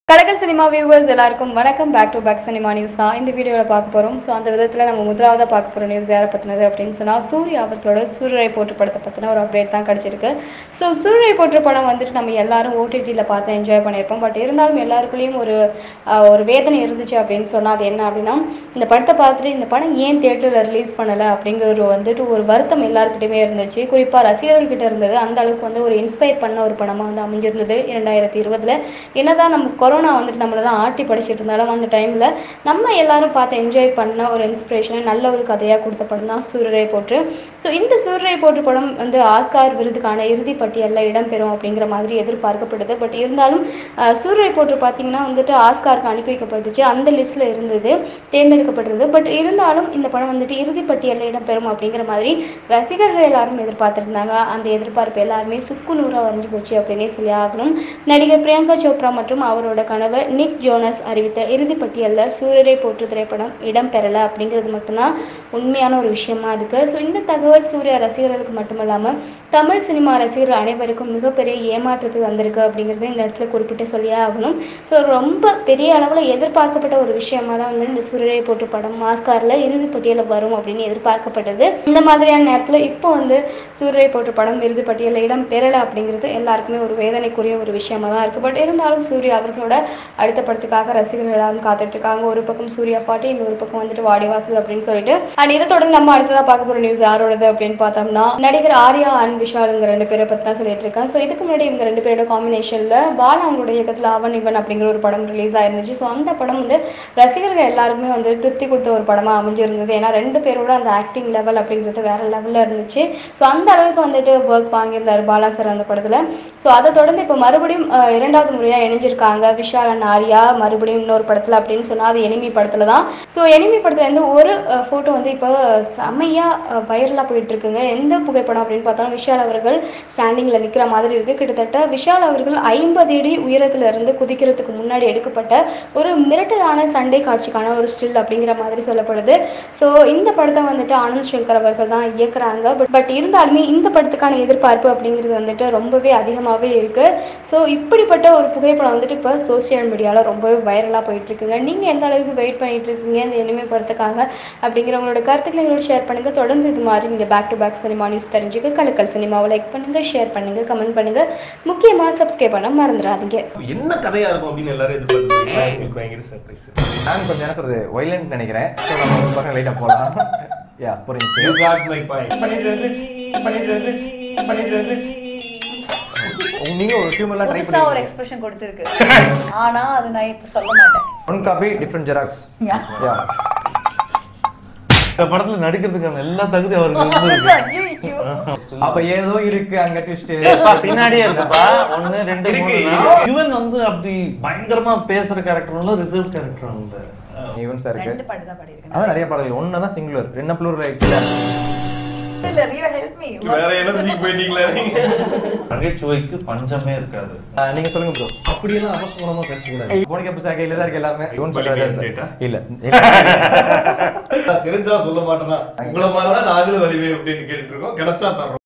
கலக்கல் cinema viewers எல்லாருக்கும் வணக்கம் back to back cinema news தான் இந்த வீடியோவில் பார்க்க போகிறோம் ஸோ அந்த விதத்தில் நம்ம முதலாவதாக பார்க்க போகிற நியூஸ் யாரை பற்றினது அப்படின்னு சொன்னால் சூர்யா அவர்களோட சூரியரை போற்று படத்தை பற்றின ஒரு அப்டேட் தான் கிடச்சிருக்கு ஸோ சூரியரை போற்று படம் வந்துட்டு நம்ம எல்லாரும் ஓடிடியில் பார்த்து என்ஜாய் பண்ணியிருப்போம் பட் இருந்தாலும் எல்லாருக்குள்ளேயும் ஒரு ஆஹ், ஒரு வேதனை இருந்துச்சு அப்படின்னு சொன்னால் அது என்ன அப்படின்னா இந்த படத்தை பார்த்துட்டு இந்த படம் ஏன் தேட்டரில் ரிலீஸ் பண்ணலை அப்படிங்கிற ஒரு வந்துட்டு ஒரு வருத்தம் எல்லாருக்கிட்டையுமே இருந்துச்சு குறிப்பாக ரசிகர்கள்கிட்ட இருந்தது அந்த அளவுக்கு வந்து ஒரு இன்ஸ்பயர் பண்ண ஒரு படமாக வந்து அமைஞ்சிருந்தது இரண்டாயிரத்தி இருபதில் என்னதான் நம்ம கொரோனா வந்துட்டு நம்மளெல்லாம் ஆட்டி படிச்சிட்டு இருந்தாலும் அந்த டைமில் நம்ம எல்லாரும் பார்த்து என்ஜாய் பண்ண ஒரு இன்ஸ்பிரேஷனை நல்ல ஒரு கதையாக கொடுத்த படம் தான் சூரரை போற்று ஸோ இந்த சூரரை போற்று படம் வந்து ஆஸ்கார் விருதுக்கான இறுதி பட்டியலில் இடம்பெறும் அப்படிங்கிற மாதிரி எதிர்பார்க்கப்படுது பட் இருந்தாலும் அஹ், சூரரை போற்று பார்த்தீங்கன்னா வந்துட்டு ஆஸ்காருக்கு அனுப்பி வைக்கப்பட்டுச்சு அந்த லிஸ்ட்டில் இருந்தது தேர்ந்தெடுக்கப்பட்டிருந்தது பட் இருந்தாலும் இந்த படம் வந்துட்டு இறுதி பட்டியலில் இடம்பெறும் அப்படிங்கிற மாதிரி ரசிகர்கள் எல்லாரும் எதிர்பார்த்துருந்தாங்க அந்த எதிர்பார்ப்பு எல்லாருமே சுக்கு நூறாக வரைஞ்சு போச்சு அப்படின்னே சொல்லி ஆகணும் நடிகர் பிரியங்கா சோப்ரா மற்றும் அவரோட கணவர் நிக் ஜோனஸ் அறிவித்த இறுதி பட்டியலில் சூரியரை போற்று திரைப்படம் இடம்பெறலை அப்படிங்கிறது மட்டும்தான் உண்மையான ஒரு விஷயமா இருக்கு ஸோ இந்த தகவல் சூர்யா ரசிகர்களுக்கு மட்டுமல்லாமல் தமிழ் சினிமா ரசிகர்கள் அனைவருக்கும் மிகப்பெரிய ஏமாற்றத்தை வந்திருக்கு அப்படிங்கிறது இந்த இடத்துல குறிப்பிட்டு சொல்லியே ஆகணும் ஸோ ரொம்ப பெரிய அளவில் எதிர்பார்க்கப்பட்ட ஒரு விஷயமா தான் வந்து இந்த சூரியரை போற்று படம் ஆஸ்காரில் இறுதி பட்டியலில் வரும் அப்படின்னு எதிர்பார்க்கப்பட்டது இந்த மாதிரியான நேரத்தில் இப்போ வந்து சூரியரை போற்று படம் இறுதி பட்டியலில் இடம் பெறலை அப்படிங்கிறது எல்லாருக்குமே ஒரு வேதனைக்குரிய ஒரு விஷயமா தான் இருக்குது பட் இருந்தாலும் சூர்யா அவர்களோட அடுத்த படத்துக்காக ரசிகர்கள் எல்லாரும் காத்துட்டு இருக்காங்க ஒரு பக்கம் சூர்யா பாட்டி இன்னொரு பக்கம் வந்துட்டு வாடிவாசல் அப்படின்னு சொல்லிட்டு அண்ட் இதை தொடர்ந்து நம்ம அடுத்ததாக பார்க்க போகிற நியூஸ் யாரோடது அப்படின்னு பார்த்தோம்னா நடிகர் ஆர்யா அண்ட் விஷால் இவங்க ரெண்டு பேரை பற்றி தான் சொல்லிட்டு இருக்கேன் ஸோ இதுக்கு முன்னாடி இவங்க ரெண்டு பேரோட காம்பினேஷனில் பாலா அவங்களோட இயக்கத்தில் அவன் இவன் அப்படிங்கிற ஒரு படம் ரிலீஸ் ஆயிருந்துச்சு ஸோ அந்த படம் வந்து ரசிகர்கள் எல்லாருக்குமே வந்து திருப்தி கொடுத்த ஒரு படமாக அமைஞ்சிருந்தது ஏன்னா ரெண்டு பேரோட அந்த ஆக்டிங் லெவல் அப்படிங்கிறது வேற லெவலில் இருந்துச்சு ஸோ அந்த அளவுக்கு வந்துட்டு ஒர்க் வாங்கியிருந்தார் பாலா சார் அந்த படத்தில் ஸோ அதை தொடர்ந்து இப்போ மறுபடியும் அஹ், இரண்டாவது முறையாக இணைஞ்சிருக்காங்க விஷால் அண்ட் ஆர்யா மறுபடியும் இன்னொரு படத்தில் அப்படின்னு சொன்னால் அது எனிமி படத்தில் தான் ஸோ எனிமி படத்தில் இருந்து ஒரு ஃபோட்டோ வந்து இப்போ செம்மையாக வைரலாக போயிட்டு இருக்குங்க எந்த புகைப்படம் அப்படின்னு பார்த்தோம்னா விஷால் அவர்கள் ஸ்டாண்டிங்கில் நிற்கிற மாதிரி இருக்குது கிட்டத்தட்ட விஷால் அவர்கள் ஐம்பது அடி உயரத்துல இருந்து குதிக்கிறதுக்கு முன்னாடி எடுக்கப்பட்ட ஒரு மிரட்டலான சண்டை காட்சிக்கான ஒரு ஸ்டில் அப்படிங்கிற மாதிரி சொல்லப்படுது ஸோ இந்த படத்தை வந்துட்டு ஆனந்த் சங்கர் அவர்கள் தான் இயக்குறாங்க பட் பட் இருந்தாலுமே இந்த படத்துக்கான எதிர்பார்ப்பு அப்படிங்கிறது வந்துட்டு ரொம்பவே அதிகமாகவே இருக்குது ஸோ இப்படிப்பட்ட ஒரு புகைப்படம் வந்துட்டு இப்போ சோஷியல் மீடியாவில் ரொம்பவே வைரலாக போயிட்டு இருக்குங்க நீங்கள் எந்த அளவுக்கு வெயிட் பண்ணிட்டு இருக்கீங்க இந்த இனிமே படத்துக்காக அப்படிங்கிற உங்களோட கருத்துக்களை எங்களோட ஷேர் பண்ணுங்க தொடர்ந்து இது மாதிரி நீங்கள் back to back cinema news தெரிஞ்சுக்க கலக்கல் சினிமாவை லைக் பண்ணுங்க ஷேர் பண்ணுங்க கமெண்ட் பண்ணுங்க முக்கியமாக சப்ஸ்கிரைப் பண்ண மறந்துடாதீங்க என்ன கதையா இருக்கும் அப்படின்னு எல்லாரும் எதிர்பார்த்து எனக்கு பயங்கர சர்ப்ரைஸ் நான் கொஞ்சம் என்ன சொல்றது வைலண்ட் நினைக்கிறேன் ஸோ நம்ம ஒரு பக்கம் லைட்டாக போகலாம் யா புரிஞ்சுச்சு யூ காட் மை பாயிண்ட் பண்ணிட்டு வந்து பண்ணிட்டு வந்து பண்ணிட்டு வந்து நீங்க ஒரு ஹியூமன்லாம் ட்ரை புதுசா ஒரு பண்ணி எக்ஸ்பிரஷன் கொடுத்துருக்கு ஆனா அது நான் இப்ப சொல்ல மாட்டேன் one copy different xerox Yeah. Yeah இந்த படத்துல நடிக்கிறதுக்கான எல்லா தகுதி அவருக்கு இருந்தது ஐயோ, அப்ப ஏதோ இருக்கு அங்க ட்விஸ்ட் ஏப்பா, பின்னாடியே இருக்குப்பா ஒண்ணு ரெண்டு இருக்கு, மூணு இவன் வந்து அப்படி பயங்கரமா பேசுற கேரக்டர் இல்ல ரிசர்வ் கேரக்டர் இல்ல ஈவன் சார் ரெண்டு இருக்கு பாட்டு தான் பாடியிருக்கேன் அதான் நிறைய பாடல் ஒன்னு தான் சிங்குலர் ரெண்டு ப்ளூரல் ஆயிடுச்சுல இல்ல ரியோ ஹெல்ப் மீ வேற எனர்ஜிக்கு போயிட்டீங்களா நீங்க நகைச்சுவைக்கு பஞ்சமே இருக்காது ஆஹ் நீங்க சொல்லுங்க ப்ரோ அப்படியெல்லாம் அவசரமா பேசக்கூடாது போனிக்கு அப்ப கையில தான் இருக்கு எல்லாமே ஈவன் வலிமையா சொல்றாரு கேட்டா? சார் இல்ல தெரிஞ்சா சொல்ல மாட்டேனா உங்களை மாதிரி தான் நாங்களும் வலிமை அப்படின்னு கேட்டுட்டு இருக்கோம் கிடைச்சா தரோம்